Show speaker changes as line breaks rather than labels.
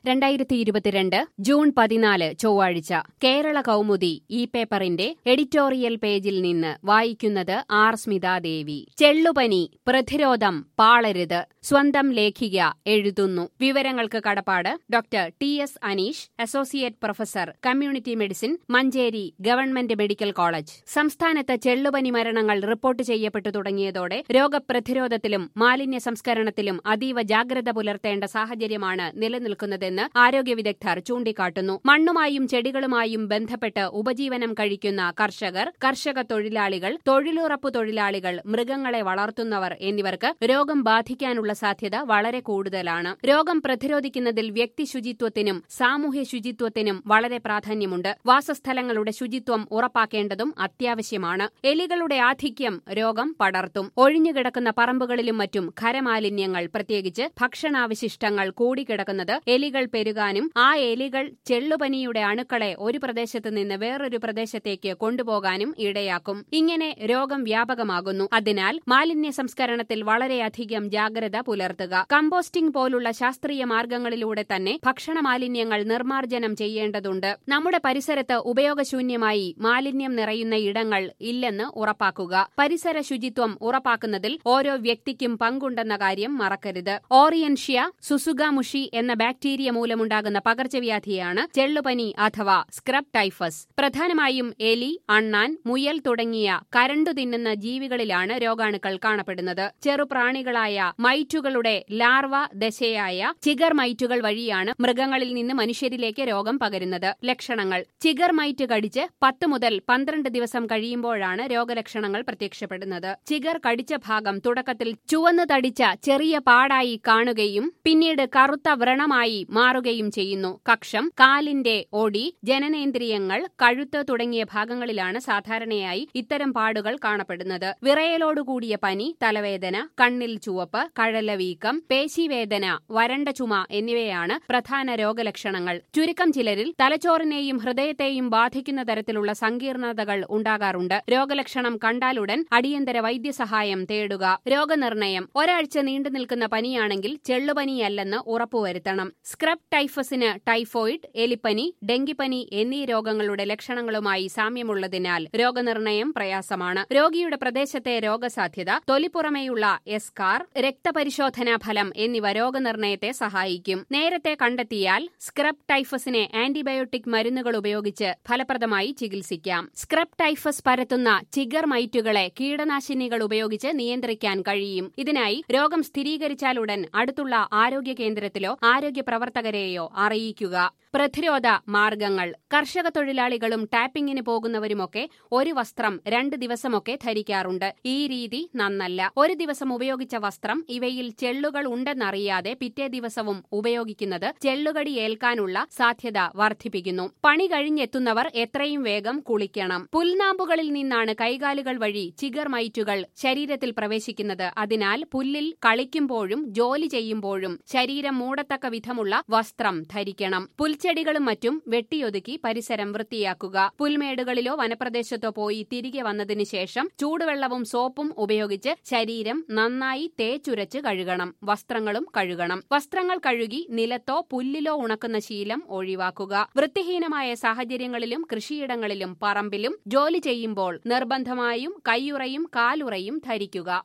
രണ്ടായിരത്തി ഇരുപത്തിരണ്ട് ജൂൺ പതിനാല് ചൊവ്വാഴ്ച കേരള കൗമുദി ഈ പേപ്പറിന്റെ എഡിറ്റോറിയൽ പേജിൽ നിന്ന് വായിക്കുന്നത് ആർ സ്മിതാദേവി ചെള്ളുപനി പ്രതിരോധം പാളരുത് സ്വന്തം ലേഖിക എഴുതുന്നു വിവരങ്ങൾക്ക് കടപ്പാട് doctor T S Aneesh associate professor community medicine Manjeri government medical college സംസ്ഥാനത്ത് ചെള്ളുപനി മരണങ്ങൾ റിപ്പോർട്ട് ചെയ്യപ്പെട്ടു തുടങ്ങിയതോടെ രോഗപ്രതിരോധത്തിലും മാലിന്യ സംസ്കരണത്തിലും അതീവ ജാഗ്രത പുലർത്തേണ്ട സാഹചര്യമാണ് നിലനിൽക്കുന്നതെന്ന് ആരോഗ്യ വിദഗ്ധർ ചൂണ്ടിക്കാട്ടുന്നു മണ്ണുമായും ചെടികളുമായും ബന്ധപ്പെട്ട് ഉപജീവനം കഴിക്കുന്ന കർഷകർ കർഷക തൊഴിലാളികൾ തൊഴിലുറപ്പു തൊഴിലാളികൾ മൃഗങ്ങളെ വളർത്തുന്നവർ എന്നിവർക്ക് രോഗം ബാധിക്കാനുള്ള സാധ്യത വളരെ കൂടുതലാണ് രോഗം പ്രതിരോധിക്കുന്നതിൽ വ്യക്തി ശുചിത്വത്തിനും സാമൂഹ്യ ശുചിത്വത്തിനും വളരെ പ്രാധാന്യമുണ്ട് വാസസ്ഥലങ്ങളുടെ ശുചിത്വം ഉറപ്പാക്കേണ്ടതും അത്യാവശ്യമാണ് എലികളുടെ ആധിക്യം രോഗം പടർത്തും ഒഴിഞ്ഞുകിടക്കുന്ന പറമ്പുകളിലും മറ്റും ഖരമാലിന്യങ്ങൾ പ്രത്യേകിച്ച് ഭക്ഷണാവശിഷ്ടങ്ങൾ കൂടിക്കിടക്കുന്നത് എലികൾ പെരുകാനും ആ എലികൾ ചെള്ളുപനിയുടെ അണുക്കളെ ഒരു പ്രദേശത്ത് നിന്ന് വേറൊരു പ്രദേശത്തേക്ക് കൊണ്ടുപോകാനും ഇടയാക്കും ഇങ്ങനെ രോഗം വ്യാപകമാകുന്നു അതിനാൽ മാലിന്യ സംസ്കരണത്തിൽ വളരെയധികം ജാഗ്രത പുലർത്തുക കമ്പോസ്റ്റിംഗ് പോലുള്ള ശാസ്ത്രീയ മാർഗങ്ങളിലൂടെ തന്നെ ഭക്ഷണ മാലിന്യങ്ങൾ നിർമ്മാർജ്ജനം ചെയ്യേണ്ടതുണ്ട് നമ്മുടെ പരിസരത്ത് ഉപയോഗശൂന്യമായി മാലിന്യം നിറയുന്ന ഇടങ്ങൾ ഇല്ലെന്ന് ഉറപ്പാക്കുക പരിസര ശുചിത്വം ഉറപ്പാക്കുന്നതിൽ ഓരോ വ്യക്തിക്കും പങ്കുണ്ടെന്ന കാര്യം മറക്കരുത് ഓറിയൻഷ്യ സുസുഗാമുഷി എന്ന ബാക്ടീരിയ മൂലമുണ്ടാകുന്ന പകർച്ചവ്യാധിയാണ് ചെള്ളുപനി അഥവാ സ്ക്രബ് ടൈഫസ് പ്രധാനമായും എലി അണ്ണാൻ മുയൽ തുടങ്ങിയ കരണ്ടു തിന്നുന്ന ജീവികളിലാണ് രോഗാണുക്കൾ കാണപ്പെടുന്നത് ചെറുപ്രാണികളായ മൈറ്റുകളുടെ ലാർവ ദശയായ ചിഗർ മൈറ്റുകൾ വഴിയാണ് മൃഗങ്ങളിൽ നിന്ന് മനുഷ്യരിലേക്ക് രോഗം പകരുന്നത് ലക്ഷണങ്ങൾ ചിഗർ മൈറ്റ് കടിച്ച് പത്ത് മുതൽ പന്ത്രണ്ട് ദിവസം കഴിയുമ്പോഴാണ് രോഗലക്ഷണങ്ങൾ പ്രത്യക്ഷപ്പെടുന്നത് ചിഗർ കടിച്ച ഭാഗം തുടക്കത്തിൽ ചുവന്നു തടിച്ച ചെറിയ പാടായി കാണുകയും പിന്നീട് കറുത്ത വ്രണമായി മാറുകയും ചെയ്യുന്നു കക്ഷം കാലിന്റെ ഒടി ജനനേന്ദ്രിയങ്ങൾ കഴുത്ത് തുടങ്ങിയ ഭാഗങ്ങളിലാണ് സാധാരണയായി ഇത്തരം പാടുകൾ കാണപ്പെടുന്നത് വിറയലോടുകൂടിയ പനി തലവേദന കണ്ണിൽ ചുവപ്പ് കഴലവീക്കം പേശിവേദന വരണ്ട ചുമ എന്നിവയാണ് പ്രധാന രോഗലക്ഷണങ്ങൾ ചുരുക്കം ചിലരിൽ തലച്ചോറിനെയും ഹൃദയത്തെയും ബാധിക്കുന്ന തരത്തിലുള്ള സങ്കീർണതകൾ ഉണ്ടാകാറുണ്ട് രോഗലക്ഷണം കണ്ടാലുടൻ അടിയന്തര വൈദ്യസഹായം തേടുക രോഗനിർണയം ഒരാഴ്ച നീണ്ടു നിൽക്കുന്ന പനിയാണെങ്കിൽ ചെള്ളുപനിയല്ലെന്ന് ഉറപ്പുവരുത്തണം സ്ക്രബ് ടൈഫസിന് ടൈഫോയിഡ് എലിപ്പനി ഡെങ്കിപ്പനി എന്നീ രോഗങ്ങളുടെ ലക്ഷണങ്ങളുമായി സാമ്യമുള്ളതിനാൽ രോഗനിർണയം പ്രയാസമാണ് രോഗിയുടെ പ്രദേശത്തെ രോഗസാധ്യത തൊലിപ്പുറമെയുള്ള എസ്കാർ രക്തപരിശോധനാ ഫലം എന്നിവ രോഗനിർണയത്തെ സഹായിക്കും നേരത്തെ കണ്ടെത്തിയാൽ സ്ക്രബ് ടൈഫസിനെ ആന്റിബയോട്ടിക് മരുന്നുകൾ ഉപയോഗിച്ച് ഫലപ്രദമായി ചികിത്സിക്കാം സ്ക്രബ് ടൈഫസ് പരത്തുന്ന ചിഗർ മൈറ്റുകളെ കീടനാശിനികൾ ഉപയോഗിച്ച് നിയന്ത്രിക്കാൻ കഴിയും ഇതിനായി രോഗം സ്ഥിരീകരിച്ചാലുടൻ അടുത്തുള്ള ആരോഗ്യ കേന്ദ്രത്തിലോ ആരോഗ്യ പ്രവർത്തകരെയോ അറിയിക്കുക പ്രതിരോധ മാർഗങ്ങൾ കർഷക തൊഴിലാളികളും ടാപ്പിംഗിന് പോകുന്നവരുമൊക്കെ ഒരു വസ്ത്രം രണ്ട് ദിവസമൊക്കെ ധരിക്കാറുണ്ട് ഈ രീതി നന്നല്ല ഒരു ദിവസം ഉപയോഗിച്ച വസ്ത്രം ഇവയിൽ ചെള്ളുകൾ ഉണ്ടെന്നറിയാതെ പിറ്റേ ദിവസവും ഉപയോഗിക്കുന്നത് ചെള്ളുകടി ഏൽക്കാനുള്ള സാധ്യത വർദ്ധിപ്പിക്കുന്നു പണി കഴിഞ്ഞെത്തുന്നവർ എത്രയും വേഗം കുളിക്കണം പുൽനാമ്പുകളിൽ നിന്നാണ് കൈകാലുകൾ വഴി ചിഗർ മൈറ്റുകൾ ശരീരത്തിൽ പ്രവേശിക്കുന്നത് അതിനാൽ പുല്ലിൽ കളിക്കുമ്പോഴും ജോലി ചെയ്യുമ്പോഴും ശരീരം മൂടത്തക്ക വിധമുള്ള വസ്ത്രം ധരിക്കണം പുൽച്ചെടികളും മറ്റും വെട്ടിയൊതുക്കി പരിസരം വൃത്തിയാക്കുക പുൽമേടുകളിലോ വനപ്രദേശത്തോ പോയി തിരികെ വന്നതിനു ശേഷം ചൂടുവെള്ളവും സോപ്പും ഉപയോഗിച്ച് ശരീരം നന്നായി തേച്ചുരച്ച് കഴുകണം വസ്ത്രങ്ങളും കഴുകണം വസ്ത്രങ്ങൾ കഴുകി നിലത്തോ പുല്ലിലോ ഉണക്കുന്ന ശീലം ഒഴിവാക്കുക വൃത്തിഹീനമായ സാഹചര്യങ്ങളിലും കൃഷിയിടങ്ങളിലും പറമ്പിലും ജോലി ചെയ്യുമ്പോൾ നിർബന്ധമായും കൈയുറയും കാലുറയും ധരിക്കുക